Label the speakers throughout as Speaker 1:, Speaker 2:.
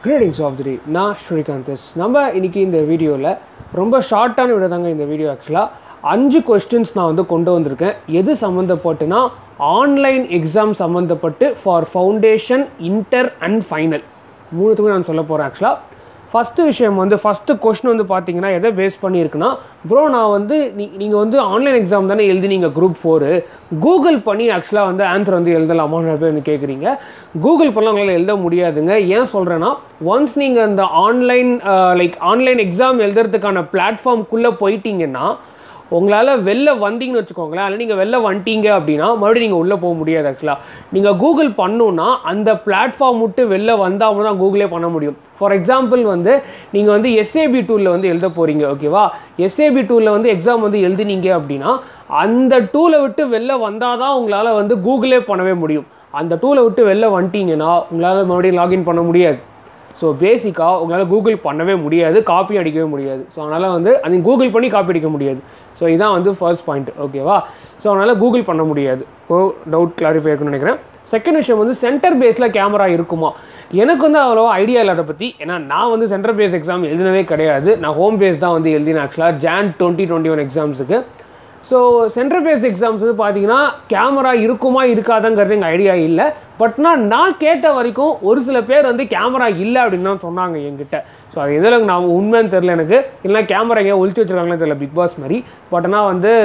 Speaker 1: gradings of the டே நான் ஸ்ரீகாந்தஸ் நம்ம இன்னைக்கு இந்த வீடியோவில் ரொம்ப ஷார்ட்டான வீடியோ தாங்க இந்த வீடியோ ஆக்சுவலாக அஞ்சு கொஸ்டின்ஸ் நான் வந்து கொண்டு வந்திருக்கேன் எது சம்மந்தப்பட்டுனா ஆன்லைன் எக்ஸாம் சம்மந்தப்பட்டு for foundation inter and final மூணுத்துக்கும் நான் சொல்ல போகிறேன் ஆக்சுவலாக ஃபஸ்ட்டு விஷயம் வந்து ஃபஸ்ட்டு கொஸ்டின் வந்து பார்த்தீங்கன்னா எதை பேஸ் பண்ணியிருக்குன்னா ப்ரோ நான் வந்து நீ நீங்கள் வந்து ஆன்லைன் எக்ஸாம் தானே எழுதினீங்க குரூப் ஃபோரு கூகுள் பண்ணி ஆக்சுவலாக வந்து ஆன்சர் வந்து எழுதலாமான்னு நிறைய பேர் கேட்குறீங்க கூகுள் பண்ணலாம் உங்களால் எழுத முடியாதுங்க ஏன் சொல்கிறேன்னா ஒன்ஸ் நீங்கள் அந்த ஆன்லைன் லைக் ஆன்லைன் எக்ஸாம் எழுதுறதுக்கான பிளாட்ஃபார்ம்குள்ளே போயிட்டீங்கன்னா உங்களால் வெளில வந்தீங்கன்னு வச்சுக்கோங்களேன் அதில் நீங்கள் வெளில வந்துட்டீங்க அப்படின்னா மறுபடியும் நீங்கள் உள்ளே போக முடியாது ஆக்சுவலாக நீங்கள் கூகுள் பண்ணணுன்னா அந்த பிளாட்ஃபார்ம் விட்டு வெளில வந்தால் தான் கூகுளே பண்ண முடியும் ஃபார் எக்ஸாம்பிள் வந்து நீங்கள் வந்து எஸ்ஏபி டூலில் வந்து எழுத போகிறீங்க ஓகேவா எஸ்ஏபி டூலில் வந்து எக்ஸாம் வந்து எழுதினீங்க அப்படின்னா அந்த டூலை விட்டு வெளில வந்தால் தான் உங்களால் வந்து கூகுளே பண்ணவே முடியும் அந்த டூலை விட்டு வெளில வந்துட்டீங்கன்னா உங்களால் மறுபடியும் லாகின் பண்ண முடியாது ஸோ பேசிக்காக உங்களால் கூகுள் பண்ணவே முடியாது காப்பி அடிக்கவே முடியாது ஸோ அதனால் வந்து அது கூகுள் பண்ணி காப்பி அடிக்க முடியாது ஸோ இதான் வந்து ஃபர்ஸ்ட் பாயிண்ட் ஓகேவா ஸோ அதனால் கூகுள் பண்ண முடியாது ஓ டவுட் கிளாரிஃபை இருக்குன்னு நினைக்கிறேன் செகண்ட் விஷயம் வந்து சென்டர் பேஸில் கேமரா இருக்குமா எனக்கு வந்து அவ்வளோ ஐடியா இல்லை அதை பற்றி ஏன்னா நான் வந்து சென்டர் பேஸ் எக்ஸாம் எழுதினதே கிடையாது நான் ஹோம் பேஸ் தான் வந்து எழுதினேன் ஆக்சுவலாக ஜான் டுவெண்ட்டி டுவெண்ட்டி ஒன் எக்ஸாம்ஸுக்கு ஸோ சென்ட்ரல் பேஸ்ட் எக்ஸாம்ஸ் வந்து பார்த்தீங்கன்னா கேமரா இருக்குமா இருக்காதாங்கிறது எங்கள் ஐடியா இல்லை பட்னா நான் கேட்ட வரைக்கும் ஒரு சில பேர் வந்து கேமரா இல்லை அப்படின்னு தான் சொன்னாங்க என்கிட்ட ஸோ அது எதில் நான் உண்மைன்னு தெரில எனக்கு இல்லைனா கேமரா எங்கேயா ஒழிச்சு வச்சிருக்காங்களே தெரியல பிக் பாஸ் மாதிரி பட் ஆனால் வந்து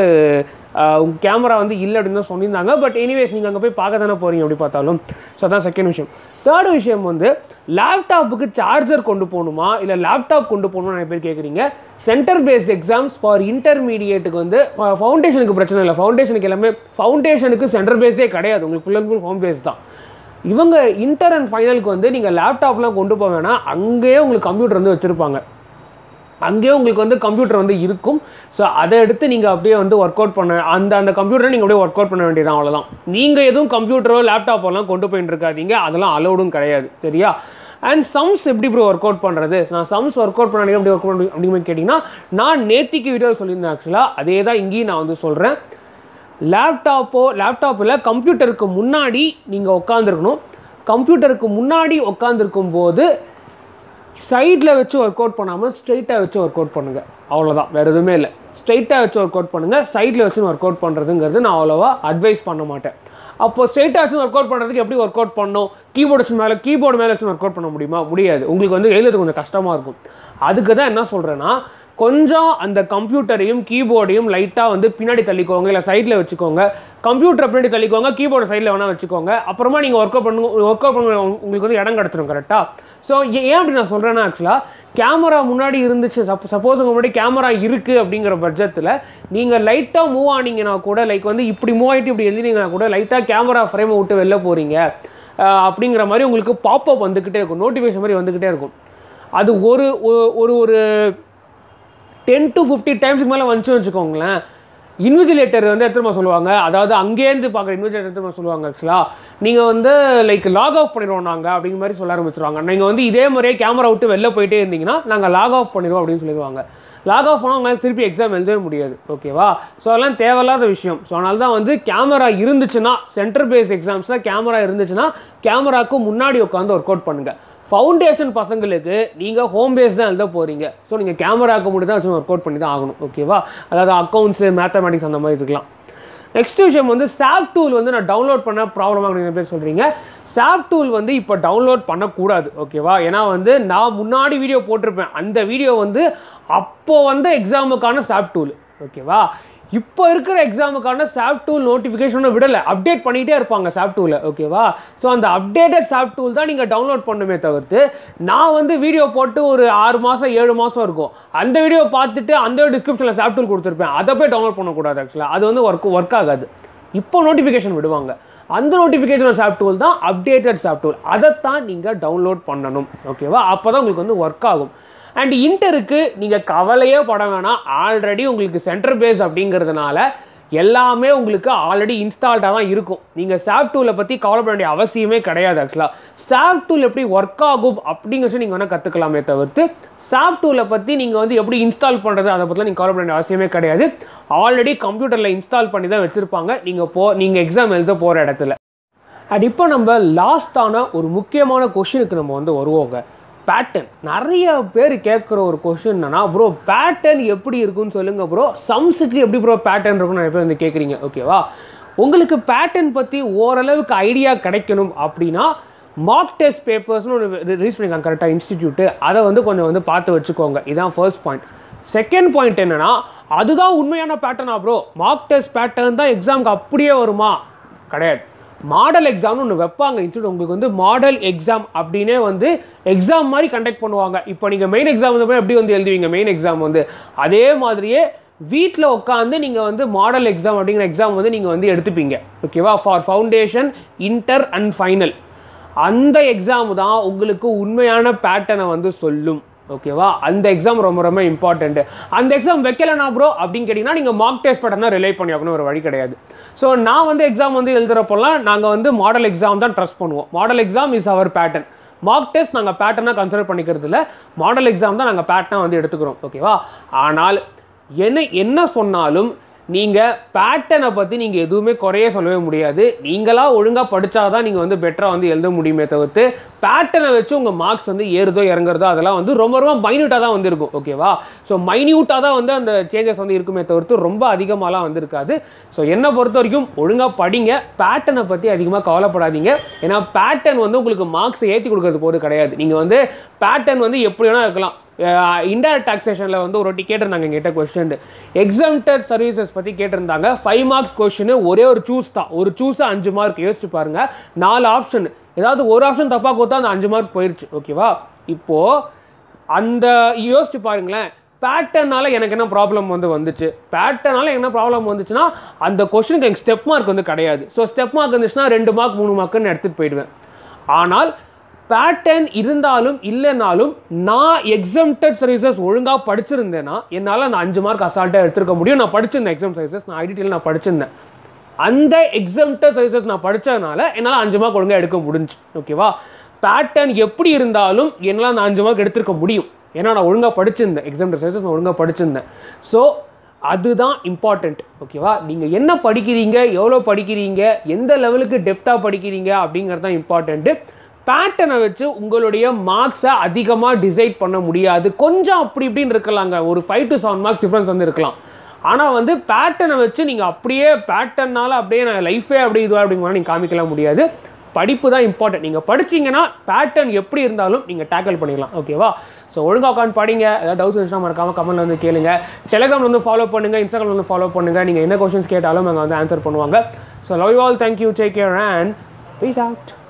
Speaker 1: கேமரா வந்து இல்லை அப்படின்னு தான் சொல்லியிருந்தாங்க பட் எனிவேஸ் நீங்கள் அங்கே போய் பார்க்க தானே போகிறீங்க எப்படி பார்த்தாலும் ஸோ அதான் செகண்ட் விஷயம் தேர்ட் விஷயம் வந்து லேப்டாப்புக்கு சார்ஜர் கொண்டு போகணுமா இல்லை லேப்டாப் கொண்டு போகணுமா நிறைய பேர் கேட்குறீங்க சென்டர் பேஸ்ட் எக்ஸாம்ஸ் ஃபார் இன்டர்மீடியேட்டுக்கு வந்து ஃபவுண்டேஷனுக்கு பிரச்சனை இல்லை ஃபவுண்டேஷனுக்கு எல்லாமே ஃபவுண்டேஷனுக்கு சென்டர் பேஸ்டே கிடையாது உங்களுக்கு full and full home base தான் இவங்க இன்டர் அண்ட் ஃபைனலுக்கு வந்து நீங்கள் லேப்டாப்லாம் கொண்டு போக வேணாம் அங்கேயே உங்களுக்கு கம்ப்யூட்டர் வந்து வச்சுருப்பாங்க அங்கேயே உங்களுக்கு வந்து கம்ப்யூட்டர் வந்து இருக்கும் ஸோ அதை எடுத்து நீங்கள் அப்படியே வந்து ஒர்க் அவுட் பண்ண அந்த அந்த கம்ப்யூட்டரை நீங்கள் அப்படியே ஒர்க் அவுட் பண்ண வேண்டியதான் அவ்வளோதான் நீங்கள் எதுவும் கம்ப்யூட்டரோ லேப்டாப்பெல்லாம் கொண்டு போயிட்டு இருக்காதீங்க அதெல்லாம் அலௌடும் கிடையாது சரியா அண்ட் சம்ஸ் எப்படி ப்ரோ ஒர்க் அவுட் பண்ணுறது நான் சம்ஸ் ஒர்க் அவுட் பண்ண எப்படி ஒர்க் பண்ண அப்படிங்கிற கேட்டிங்கன்னா நான் நேத்திக்கு வீடியோ சொல்லியிருந்தேன் ஆக்சுவலாக அதே தான் இங்கேயும் நான் வந்து சொல்கிறேன் லேப்டாப்போ லேப்டாப்பில் கம்ப்யூட்டருக்கு முன்னாடி நீங்கள் உட்காந்துருக்கணும் கம்ப்யூட்டருக்கு முன்னாடி உட்காந்துருக்கும் போது சைடில் வச்சு ஒர்க் அவுட் பண்ணாமல் ஸ்ட்ரைட்டாக வச்சு ஒர்க் அவுட் பண்ணுங்கள் அவ்வளோதான் வேறு எதுவுமே இல்லை ஸ்ட்ரைட்டாக வச்சு ஒர்க் அவுட் பண்ணுங்கள் சைடில் வச்சு ஒர்க் அவுட் பண்ணுறதுங்கிறது நான் அவ்வளோவா அட்வைஸ் பண்ண மாட்டேன் அப்போ ஸ்ட்ரைட்டாக வச்சு ஒர்க் அவுட் பண்ணுறதுக்கு எப்படி ஒர்க் அவுட் பண்ணணும் கீபோர்டு வச்சு மேலே கீபோர்டு மேலே வச்சு ஒர்க் அவுட் பண்ண முடியுமா முடியாது உங்களுக்கு வந்து எழுதுறது கொஞ்சம் கஷ்டமாக இருக்கும் அதுக்கு தான் என்ன சொல்கிறேன்னா கொஞ்சம் அந்த கம்ப்யூட்டரையும் கீபோர்டையும் லைட்டாக வந்து பின்னாடி தள்ளிக்கோங்க இல்லை சைடில் வச்சுக்கோங்க கம்ப்யூட்டரை பின்னாடி தள்ளிக்கோங்க கீபோர்டு சைடில் வேணால் வச்சுக்கோங்க அப்புறமா நீங்கள் ஒர்க் அவுட் பண்ணுங்க ஒர்க் அவுட் பண்ண உங்களுக்கு வந்து இடம் கிடச்சிரும் கரெக்டாக ஸோ ஏன் அப்படி நான் சொல்கிறேன்னா ஆக்சுவலாக கேமரா முன்னாடி இருந்துச்சு சப் சப்போஸ் உங்கள் முன்னாடி கேமரா இருக்குது அப்படிங்கிற பட்சத்தில் நீங்கள் லைட்டாக மூவ் ஆனீங்கன்னா கூட லைக் வந்து இப்படி மூவ் ஆகிட்டு இப்படி எழுதினீங்கன்னா கூட லைட்டாக கேமரா ஃப்ரேமை விட்டு வெளில போகிறீங்க அப்படிங்கிற மாதிரி உங்களுக்கு பாப்அப் வந்துக்கிட்டே இருக்கும் நோட்டிஃபிகேஷன் மாதிரி வந்துக்கிட்டே இருக்கும் அது ஒரு ஒரு ஒரு டென் டு ஃபிஃப்டி டைம்ஸ்க்கு மேலே வந்துச்சுன்னு வச்சுக்கோங்களேன் இன்விஜிலேட்டர் வந்து எத்தனை சொல்லுவாங்க அதாவது அங்கேருந்து பார்க்குற இன்விஜிலேட்டர் எத்தனை சொல்லுவாங்க ஆக்சுவலாக நீங்கள் வந்து லைக் லாக் ஆஃப் பண்ணிடுவோம் நாங்கள் அப்படிங்கிற மாதிரி சொல்ல ஆரம்பிச்சிருவாங்க நீங்கள் வந்து இதே மாதிரியே கேமரா விட்டு வெளில போயிட்டே இருந்தீங்கன்னா நாங்கள் லாக் ஆஃப் பண்ணிடுவோம் அப்படின்னு சொல்லிடுவாங்க லாக் ஆஃப் பண்ணால் உங்களால் திருப்பி எக்ஸாம் எழுதவே முடியாது ஓகேவா ஸோ அதெல்லாம் தேவையில்லாத விஷயம் ஸோ அதனால தான் வந்து கேமரா இருந்துச்சுன்னா சென்டர் பேஸ் எக்ஸாம்ஸில் கேமரா இருந்துச்சுன்னா கேமராவுக்கு முன்னாடி உட்காந்து ஒர்க் அவுட் பண்ணுங்கள் ஃபவுண்டேஷன் பசங்களுக்கு நீங்கள் ஹோம் பேஸ் தான் எழுத போகிறீங்க ஸோ நீங்கள் கேமராவுக்கு மட்டும் தான் வச்சு ஒர்க் அவுட் பண்ணி தான் ஆகணும் ஓகேவா அதாவது அக்கௌண்ட்ஸு மேத்தமெட்டிக்ஸ் அந்த மாதிரி இதுக்கெலாம் நெக்ஸ்ட் விஷயம் வந்து சாப் டூல் வந்து நான் டவுன்லோட் பண்ண ப்ராப்ளமாக நிறைய பேர் சொல்கிறீங்க சாப் டூல் வந்து இப்போ டவுன்லோட் பண்ணக்கூடாது ஓகேவா ஏன்னா வந்து நான் முன்னாடி வீடியோ போட்டிருப்பேன் அந்த வீடியோ வந்து அப்போ வந்த எக்ஸாமுக்கான சாப் டூல் ஓகேவா இப்போ இருக்கிற எக்ஸாமுக்கான சாப் டூல் நோட்டிஃபிகேஷனும் விடலை அப்டேட் பண்ணிகிட்டே இருப்பாங்க சாப் டூவில் ஓகேவா ஸோ அந்த அப்டேட்டட் சாப் டூல் தான் நீங்கள் டவுன்லோட் பண்ணுமே தவிர்த்து நான் வந்து வீடியோ போட்டு ஒரு ஆறு மாதம் ஏழு மாதம் இருக்கும் அந்த வீடியோ பார்த்துட்டு அந்த டிஸ்கிரிப்ஷனில் சாப் டூல் கொடுத்துருப்பேன் அதை போய் டவுன்லோட் பண்ணக்கூடாது ஆக்சுவலாக அது வந்து ஒர்க் ஒர்க் ஆகாது இப்போ நோட்டிஃபிகேஷன் விடுவாங்க அந்த நோட்டிஃபிகேஷன் சாப் டூல் தான் அப்டேட்டட் சாப் டூல் அதைத்தான் நீங்கள் டவுன்லோட் பண்ணணும் ஓகேவா அப்போ தான் உங்களுக்கு வந்து ஒர்க் ஆகும் அண்ட் இன்டருக்கு நீங்கள் கவலையே பட வேணாம் ஆல்ரெடி உங்களுக்கு சென்டர் பேஸ் அப்படிங்கிறதுனால எல்லாமே உங்களுக்கு ஆல்ரெடி இன்ஸ்டால்டாக தான் இருக்கும் நீங்கள் சாப் டூலை பற்றி கவலைப்பட வேண்டிய அவசியமே கிடையாது ஆக்சுவலாக சாப் டூல் எப்படி ஒர்க் ஆகும் அப்படிங்கிறது நீங்கள் வேணால் கற்றுக்கலாமே தவிர்த்து சாப் டூலை பற்றி நீங்கள் வந்து எப்படி இன்ஸ்டால் பண்ணுறது அதை பற்றிலாம் நீங்கள் கவலைப்பட வேண்டிய அவசியமே கிடையாது ஆல்ரெடி கம்ப்யூட்டரில் இன்ஸ்டால் பண்ணி தான் வச்சுருப்பாங்க நீங்கள் போ நீங்கள் எக்ஸாம் எழுத போகிற இடத்துல அண்ட் இப்போ நம்ம லாஸ்டான ஒரு முக்கியமான கொஷினுக்கு நம்ம வந்து வருவோங்க பேட்டர்ன் நிறைய பேர் கேட்குற ஒரு கொஷின் என்னன்னா ப்ரோ பேட்டர்ன் எப்படி இருக்குன்னு சொல்லுங்க ப்ரோ சம்ஸுக்கு எப்படி ப்ரோ பேட்டர்ன் இருக்கும்னு நிறைய பேர் வந்து கேட்குறீங்க ஓகேவா உங்களுக்கு பேட்டர்ன் பற்றி ஓரளவுக்கு ஐடியா கிடைக்கணும் அப்படின்னா மார்க் டெஸ்ட் பேப்பர்ஸ்னு ஒரு ரிலீஸ் பண்ணியிருக்காங்க கரெக்டாக இன்ஸ்டிடியூட்டு அதை வந்து கொஞ்சம் வந்து பார்த்து வச்சுக்கோங்க இதுதான் ஃபர்ஸ்ட் பாயிண்ட் செகண்ட் பாயிண்ட் என்னன்னா அதுதான் உண்மையான பேட்டர்னா ப்ரோ மார்க் டெஸ்ட் பேட்டர்ன் தான் எக்ஸாமுக்கு அப்படியே வருமா கிடையாது மாடல் எக்ஸாம்னு ஒன்று வைப்பாங்க இன்ஸ்டியூட் உங்களுக்கு வந்து மாடல் எக்ஸாம் அப்படின்னே வந்து எக்ஸாம் மாதிரி கண்டக்ட் பண்ணுவாங்க இப்போ நீங்கள் மெயின் எக்ஸாம் வந்து போய் எப்படி வந்து எழுதுவீங்க மெயின் எக்ஸாம் வந்து அதே மாதிரியே வீட்டில் உட்காந்து நீங்கள் வந்து மாடல் எக்ஸாம் அப்படிங்கிற எக்ஸாம் வந்து நீங்கள் வந்து எடுத்துப்பீங்க ஓகேவா for foundation inter and final அந்த எக்ஸாம் தான் உங்களுக்கு உண்மையான பேட்டர்னை வந்து சொல்லும் ஓகேவா அந்த எக்ஸாம் ரொம்ப ரொம்ப இம்பார்ட்டன்ட் அந்த எக்ஸாம் வைக்கலனா ப்ரோ அப்படின்னு கேட்டிங்கன்னா நீங்கள் மார்க் டெஸ்ட் பேட்டர்னா ரிலே பண்ணி ஆகணும் ஒரு வழி கிடையாது ஸோ நான் வந்து எக்ஸாம் வந்து எழுதுறப்போலாம் நாங்கள் வந்து மாடல் எக்ஸாம் தான் ட்ரஸ்ட் பண்ணுவோம் model exam is our pattern mock test நாங்கள் பேட்டர்னாக கன்சிடர் பண்ணிக்கிறது இல்லை மாடல் எக்ஸாம் தான் நாங்கள் பேட்டர்னாக வந்து எடுத்துக்கிறோம் ஓகேவா ஆனால் என்ன என்ன சொன்னாலும் நீங்கள் பேட்டர்னை பற்றி நீங்கள் எதுவுமே குறைய சொல்லவே முடியாது நீங்களாக ஒழுங்காக படித்தா தான் நீங்கள் வந்து பெட்டராக வந்து எழுத முடியுமே தவிர்த்து பேட்டர்னை வச்சு உங்கள் மார்க்ஸ் வந்து ஏறுதோ இறங்குறதோ அதெல்லாம் வந்து ரொம்ப ரொம்ப மைன்யூட்டாக தான் வந்து இருக்கும் ஓகேவா ஸோ மைன்யூட்டாக தான் வந்து அந்த சேஞ்சஸ் வந்து இருக்குமே தவிர்த்து ரொம்ப அதிகமாகலாம் வந்து இருக்காது ஸோ என்னை பொறுத்த வரைக்கும் ஒழுங்காக படிங்க பேட்டர்னை பற்றி அதிகமாக கவலைப்படாதீங்க ஏன்னா பேட்டர்ன் வந்து உங்களுக்கு மார்க்ஸ் ஏற்றி கொடுக்கறது போது கிடையாது நீங்கள் வந்து பேட்டர்ன் வந்து எப்படி வேணால் இருக்கலாம் இன்டைரக்ட் டாக்ஸேஷனில் வந்து ஒரு வாட்டி கேட்டிருந்தாங்க எங்கிட்ட கொஸ்டின் எக்ஸாம்டட் சர்வீசஸ் பற்றி கேட்டிருந்தாங்க ஃபைவ் மார்க்ஸ் கொஸ்டின் ஒரே ஒரு சூஸ் தான் ஒரு சூஸ் அஞ்சு மார்க் யோசிச்சு பாருங்க நாலு ஆப்ஷன் ஏதாவது ஒரு ஆப்ஷன் தப்பாக கொடுத்தா அந்த அஞ்சு மார்க் போயிடுச்சு ஓகேவா இப்போது அந்த யோசிச்சு பாருங்களேன் பேட்டர்னால எனக்கு என்ன ப்ராப்ளம் வந்து வந்துச்சு பேட்டர்னால என்ன ப்ராப்ளம் வந்துச்சுன்னா அந்த கொஸ்டினுக்கு எனக்கு ஸ்டெப் மார்க் வந்து கிடையாது ஸோ ஸ்டெப் மார்க் இருந்துச்சுன்னா ரெண்டு மார்க் மூணு மார்க்குன்னு எடுத்துகிட்டு போயிடுவேன் ஆனால் பேட்டர்ன் இருந்தாலும் இல்லைனாலும் நான் எக்ஸம்டட் சர்வீசஸ் ஒழுங்காக படிச்சிருந்தேன்னா என்னால் அந்த அஞ்சு மார்க் அசால்ட்டாக எடுத்துருக்க முடியும் நான் படிச்சிருந்தேன் எக்ஸாம் சர்வீசஸ் நான் ஐடிடியில் நான் படிச்சிருந்தேன் அந்த எக்ஸம்டட் சர்வீசஸ் நான் படித்ததுனால என்னால் அஞ்சு மார்க் ஒழுங்காக எடுக்க முடிஞ்சு ஓகேவா பேட்டர்ன் எப்படி இருந்தாலும் என்னால் அந்த அஞ்சு மார்க் எடுத்திருக்க முடியும் ஏன்னா நான் ஒழுங்காக படிச்சிருந்தேன் எக்ஸாம்டட் சர்வீசஸ் நான் ஒழுங்காக படிச்சிருந்தேன் ஸோ அதுதான் இம்பார்ட்டண்ட் ஓகேவா நீங்கள் என்ன படிக்கிறீங்க எவ்வளோ படிக்கிறீங்க எந்த லெவலுக்கு டெப்த்தாக படிக்கிறீங்க அப்படிங்கிறது தான் இம்பார்ட்டண்ட்டு பேட்டர்னை வச்சு உங்களுடைய மார்க்ஸை அதிகமாக டிசைட் பண்ண முடியாது கொஞ்சம் அப்படி இப்படின்னு இருக்கலாங்க ஒரு five to seven marks difference வந்து இருக்கலாம் ஆனால் வந்து பேட்டர்னை வச்சு நீங்கள் அப்படியே பேட்டர்னால அப்படியே நான் லைஃபே அப்படி இதுவா அப்படிங்கிற நீங்கள் காமிக்கலாம் முடியாது படிப்பு தான் இம்பார்ட்டன்ட் நீங்கள் படிச்சீங்கன்னா பேட்டர்ன் எப்படி இருந்தாலும் நீங்கள் டேக்கிள் பண்ணிடலாம் ஓகேவா ஸோ ஒழுங்காக உட்காந்து படிங்க ஏதாவது டவுட்ஸ் இருந்துச்சுன்னா மறக்காம கமெண்ட்ல வந்து கேளுங்க டெலிகிராம் வந்து ஃபாலோ பண்ணுங்க இன்ஸ்டாகிராம் வந்து ஃபாலோ பண்ணுங்க நீங்கள் என்ன கொஸ்டின்ஸ் கேட்டாலும் நாங்கள் வந்து ஆன்சர் பண்ணுவாங்க so love you all thank you take care and peace out